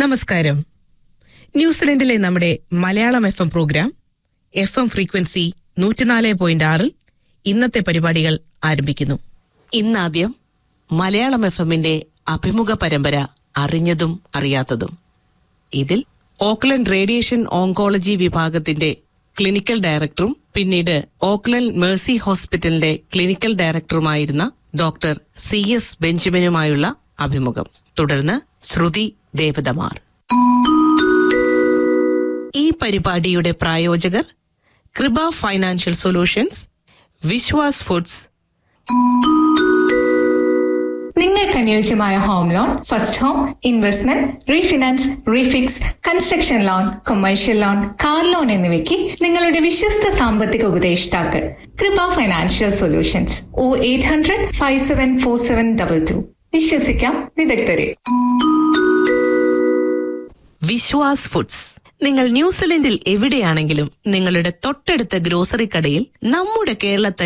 നമസ്കാരം ന്യൂസിലൻഡിലെ നമ്മുടെ Malayalam F M programme F M frequency നൂറ്റിനാല് പോയിന്റ് ആറിൽ ഇന്നത്തെ പരിപാടികൾ ആരംഭിക്കുന്നു ഇന്നാദ്യം മലയാളം എഫ് എമ്മിന്റെ അഭിമുഖ പരമ്പര അറിഞ്ഞതും അറിയാത്തതും ഇതിൽ ഓക്ലൻഡ് റേഡിയേഷൻ ഓങ്കോളജി വിഭാഗത്തിന്റെ ക്ലിനിക്കൽ ഡയറക്ടറും പിന്നീട് ഓക്ലൻഡ് മേഴ്സി ഹോസ്പിറ്റലിന്റെ ക്ലിനിക്കൽ ഡയറക്ടറുമായിരുന്ന ഡോക്ടർ സി എസ് ബെഞ്ചമിനുമായുള്ള അഭിമുഖം തുടർന്ന് ശ്രുതി ദേവതമാർ ഈ പരിപാടിയുടെ പ്രായോജകർ കൃപ ഫൈനാൻഷ്യൽ സൊല്യൂഷൻസ് വിശ്വാസ് ഫുഡ്സ് നിങ്ങൾക്ക് അനുയോജ്യമായ home loan first home investment refinance refix construction loan commercial loan car loan എന്നിവയ്ക്ക് നിങ്ങളുടെ വിശ്വസ്ത സാമ്പത്തിക ഉപദേഷ്ടാക്കൾ Krupa financial solutions O eight hundred five seven four seven double two വിശ്വസിക്കാം വിദഗ്ധരെ വിശ്വാസ് ഫുഡ്സ് നിങ്ങൾ ന്യൂസിലൻഡിൽ എവിടെയാണെങ്കിലും നിങ്ങളുടെ തൊട്ടടുത്ത ഗ്രോസറി കടയിൽ നമ്മുടെ കേരള